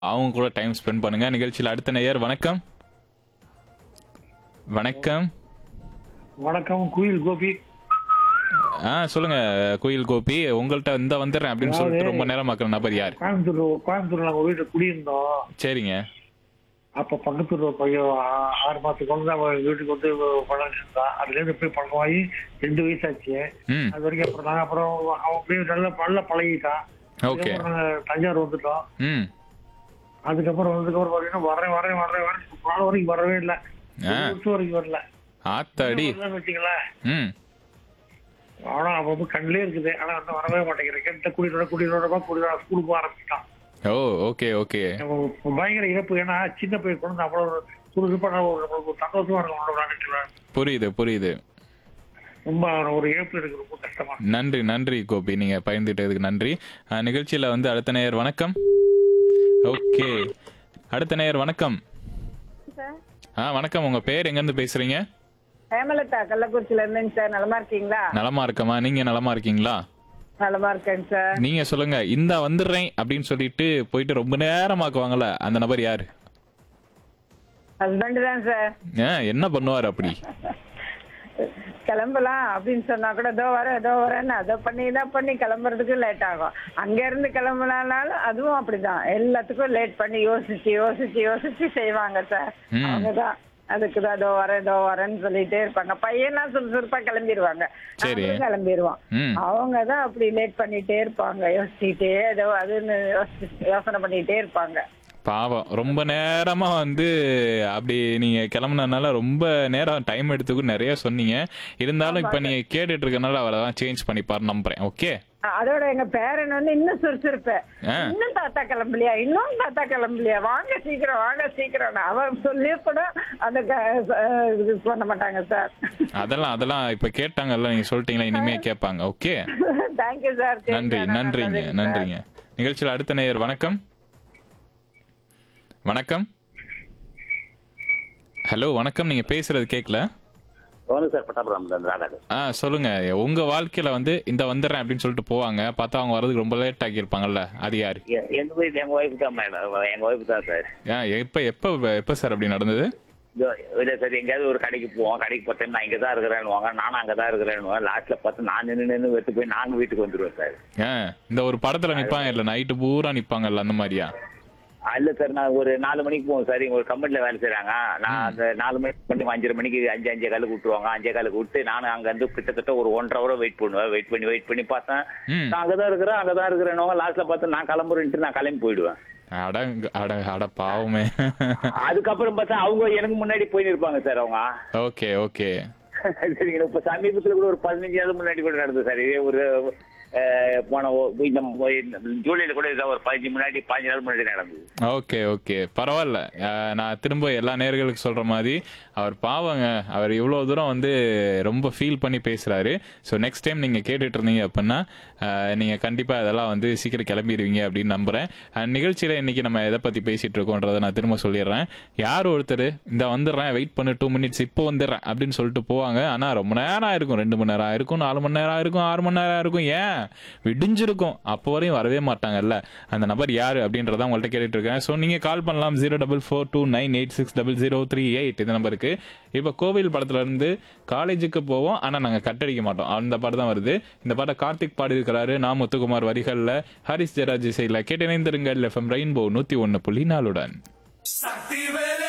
அவங்க கூட time spend பண்ணுங்க நிகழ்ச்சியில் அடுத்த நேயர் வணக்கம் வணக்கம் வணக்கம் குயில் கோபி ஆ சொல்லுங்க குயில் கோபி உங்கள்ட்ட இந்த வந்துடுறேன் அப்படின்னு சொல்லிட்டு ரொம்ப நேரம் மக்கள் நபர் யார் கோயம்புத்தூர் கோயம்புத்தூர்ல நாங்க வீட்டுல குடியிருந்தோம் சரிங்க அப்ப பக்கத்துல ஒரு பையன் ஆ- ஆறு மாசத்துக்கு வந்து அவன் வீட்டுக்கு வந்து பழம் இருந்தான் அதுல இருந்து போய் பழக்கமாகி ரெண்டு வயசாச்சு ம் அது வரைக்கும் அப்புறம் நாங்க அப்புறம் அவன் அப்படியே நல்லா நல்லா பழகிட்டான் ஓகே அதுக்கப்புறம் நாங்க தஞ்சாவூர் வந்துட்டோம் ம் அதுக்கப்புறம் வந்ததுக்கப்புறம் பாத்தீங்கன்னா வரேன் வரேன் வரேன் வரேன் நாலு வரைக்கும் வரவே இல்லை ஆ. ஒரு வருஷம் வரைக்கும் வரல ஆத்தாடி வரலன்னு வச்சுங்களேன் ம் ஆனா அவன் வந்து கண்ணிலே இருக்குது ஆனா வந்து வரவே மாட்டேங்கிறேன் கிட்ட குடிநோட குடிநோடமா குடிநோட ஸ்கூலுக்கு போக ஆரம்பிச்சிட்டான் ஓ ஓகே ஓகே நம்ம பயங்கர இழப்பு ஏன்னா சின்ன பையன் கொண்டு அவ்வளவு ஒரு சுறுசுறுப்பான ஒரு நம்மளுக்கு ஒரு சந்தோஷமா இருக்கும் அவனோட விளையாட்டுல. புரியுது புரியுது ரொம்ப ஒரு இழப்பு எனக்கு ரொம்ப கஷ்டமா இருக்கு. நன்றி நன்றி கோபி நீங்க பயந்துட்டதுக்கு நன்றி அஹ், நிகழ்ச்சியில வந்து அடுத்த நேயர் வணக்கம் ஓகே அடுத்த நேயர் வணக்கம் சார் ஆ வணக்கம் உங்க பேர் எங்க இருந்து பேசுறீங்க ஹேமலதா கள்ளக்குறிச்சியில இருந்தேங்க சார் நலமா இருக்கீங்களா நலமா இருக்கமா நீங்க நலமா இருக்கீங்களா நலமா இருக்கேங்க சார் நீங்க சொல்லுங்க இந்த வந்துடுறேன் அப்படின்னு சொல்லிட்டு போயிட்டு ரொம்ப நேரமாக்குவாங்கல்ல அந்த நபர் யாரு ஹஸ்பண்ட் தான் சார் ஆ, என்ன பண்ணுவார் அப்படி கிளம்பலாம் அப்படின்னு சொன்னா கூட இதோ வரேன் இதோ வரேன்னு அதை பண்ணி இதை பண்ணி கிளம்புறதுக்கு லேட் ஆகும் அங்க இருந்து கிளம்புனாலும் அதுவும் அப்படிதான் எல்லாத்துக்கும் லேட் பண்ணி யோசிச்சு யோசிச்சு யோசிச்சு செய்வாங்க சார் ம். அவங்கதான் அதுக்கு தான் இதோ வரேன் இதோ வரேன்னு சொல்லிட்டே இருப்பாங்க பையனா சுறுசுறுப்பா கிளம்பிடுவாங்க சரி. நாங்களும் கிளம்பிடுவோம் ம் அவங்க தான் அப்படி லேட் பண்ணிட்டே இருப்பாங்க யோசிச்சுட்டே ஏதோ அதுன்னு யோசி- யோசனை பண்ணிட்டே இருப்பாங்க பாவம் ரொம்ப நேரமா வந்து அப்படி நீங்க கிளம்புனதுனால ரொம்ப நேரம் டைம் எடுத்துக்கும் நிறைய சொன்னீங்க இருந்தாலும் இப்ப நீங்க கேட்டுட்டு இருக்கனால அவரை தான் சேஞ்ச் பண்ணிப்பாரு நம்புறேன் ஓகே அதோட எங்க பேரன் வந்து இன்னும் சுறுசுறுப்பு ஆ. இன்னும் தாத்தா கிளம்பலையா இன்னும் தாத்தா கிளம்பலையா வாங்க சீக்கிரம் வாங்க சீக்கிரம் அவன் சொல்லி கூட அந்த க- அஹ் இது பண்ண மாட்டாங்க சார் அதெல்லாம் அதெல்லாம் இப்ப கேட்டாங்கல்ல நீங்க சொல்லிட்டீங்களா இனிமே கேட்பாங்க ஓகே தேங்க்யூ சார் நன்றி நன்றிங்க நன்றிங்க நிகழ்ச்சியில் அடுத்த நேயர் வணக்கம் வணக்கம் ஹலோ வணக்கம் நீங்க பேசுறது கேட்கல வணக்கம் சார் பட்டாபுரம் ராடாடு ஆ சொல்லுங்க உங்க வாழ்க்கையில வந்து இந்த வந்துடுறேன் அப்படின்னு சொல்லிட்டு போவாங்க பார்த்தா அவங்க வரதுக்கு ரொம்ப லேட் ஆகியிருப்பாங்கல்ல அது யாரு எங்க வீட்டு எங்க ஒய்ஃப் தான் மேடம் எங்க ஒய்ஃப் தான் சார் ஏன் எப்ப எப்ப எப்ப சார் அப்படி நடந்தது இதோ, இல்ல சார் எங்கேயாவது ஒரு கடைக்கு போவோம் கடைக்கு போட்டேன் நான் இங்க தான் இருக்கிறேன்னு நானும் அங்க தான் இருக்கிறேன்னு லாஸ்ட்ல பார்த்து நான் நின்று நின்று வெத்து போய் நாங்க வீட்டுக்கு வந்துருவேன் சார் ஏன் இந்த ஒரு படத்துல நிப்பாங்க இல்ல நைட்டு பூரா நிப்பாங்கல்ல அந்த மாதிரியா இல்ல சார் நான் ஒரு நாலு மணிக்கு போவோம் சார் இங்க ஒரு கம்பெனில வேலை செய்றாங்க நான் அந்த நாலு மணிக்கு பண்ணி அஞ்சரை மணிக்கு அஞ்சு அஞ்சே காலுக்கு விட்டுருவாங்க அஞ்சே காலுக்கு விட்டு நானும் அங்க இருந்து கிட்டத்தட்ட ஒரு ஒன்றரை ஹவர் வெயிட் பண்ணுவேன் வெயிட் பண்ணி வெயிட் பண்ணி பார்த்தேன் ம் நான் அங்கதான் இருக்கிறேன் அங்கதான் இருக்கிறேன்னு லாஸ்ட்ல பார்த்து நான் கிளம்புறேன்ட்டு நான் கிளம்பி போயிடுவேன் அட அட அட பாவமே அதுக்கப்புறம் பார்த்தா அவங்க எனக்கு முன்னாடி போய் இருப்பாங்க சார் அவங்க ஓகே ஓகே சரிங்களா இப்ப சமீபத்துல கூட ஒரு பதினஞ்சு நாள் முன்னாடி கூட நடந்தது சார் இதே ஒரு அஹ், போன ஒ- இந்த இந்த ஜூலைல கூட இதான் ஒரு பதினஞ்சு முன்னாடி பதினஞ்சு நாள் முன்னாடி நடந்தது ஓகே ஓகே பரவாயில்ல அஹ், நான் திரும்ப எல்லா நேர்களுக்கு சொல்ற மாதிரி அவர் பாவங்க அவர் இவ்வளோ தூரம் வந்து ரொம்ப ஃபீல் பண்ணி பேசுறாரு ஸோ நெக்ஸ்ட் டைம் நீங்க கேட்டுட்டு இருந்தீங்க அப்படின்னா அஹ், நீங்க கண்டிப்பா அதெல்லாம் வந்து சீக்கிரம் கிளம்பிடுவீங்க அப்படின்னு நம்புறேன் அண்ட் நிகழ்ச்சியில இன்னைக்கு நம்ம எதை பத்தி பேசிட்டு இருக்கோன்றதை நான் திரும்ப சொல்லிடுறேன் யார் ஒருத்தர் இந்த வந்துடுறேன் வெயிட் பண்ணு டூ மினிட்ஸ் இப்போ வந்துடுறேன் அப்படின்னு சொல்லிட்டு போவாங்க ஆனா ரொம்ப நேரம் ஆயிருக்கும் ரெண்டு மணி நேரம் ஆயிருக்கும் நாலு மணி நேரம் ஆயிருக்கும் ஆறு மணி நேரம் ஆயிருக்கும் ஏன் விடிஞ்சிருக்கும் அப்போ வரையும் வரவே மாட்டாங்கல்ல அந்த நபர் யாரு அப்படின்றத உங்கள்ட்ட கேட்டுட்டு இருக்கேன் ஸோ நீங்க கால் பண்ணலாம் zero double four two nine eight six double zero three eight இந்த நம்பருக்கு இப்போ கோவில் படத்துல இருந்து காலேஜுக்கு போவோம் ஆனா நாங்க கட்டடிக்க மாட்டோம் அந்த பாட்டு தான் வருது இந்த பாட்டை கார்த்திக் பாடி இருக்கிறாரு நான் முத்துக்குமார் வரிகள்ல ஹரிஸ் ஜெராஜ் இசையில் கேட்டிணைந்திருங்கள் எஃப்எம் ரெயின்போ நூத்தி ஒன்னு புள்ளி நாலுடன் சக்திவேல்